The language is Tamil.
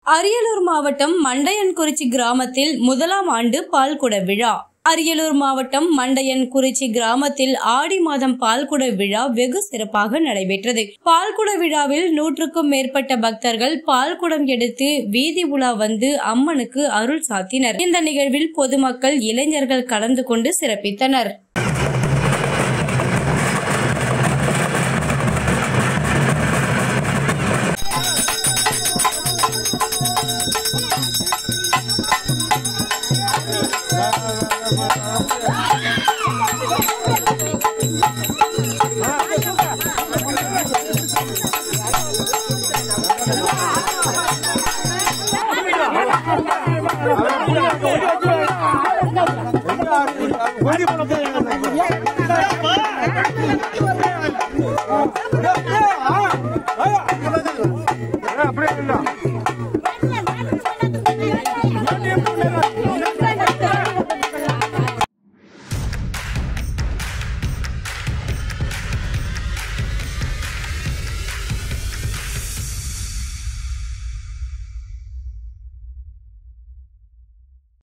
அரியலூர் மாவட்டம் மண்டையன்குறிச்சி கிராமத்தில் முதலாம் ஆண்டு பால்குட விழா அரியலூர் மாவட்டம் மண்டையன்குறிச்சி கிராமத்தில் ஆடி மாதம் பால்குட விழா வெகு சிறப்பாக நடைபெற்றது பால்குட விழாவில் நூற்றுக்கும் மேற்பட்ட பக்தர்கள் பால்குடம் எடுத்து வீதி உலா வந்து அம்மனுக்கு அருள் சாத்தினர் இந்த நிகழ்வில் பொதுமக்கள் இளைஞர்கள் கலந்து கொண்டு சிறப்பித்தனர் கொஞ்சம்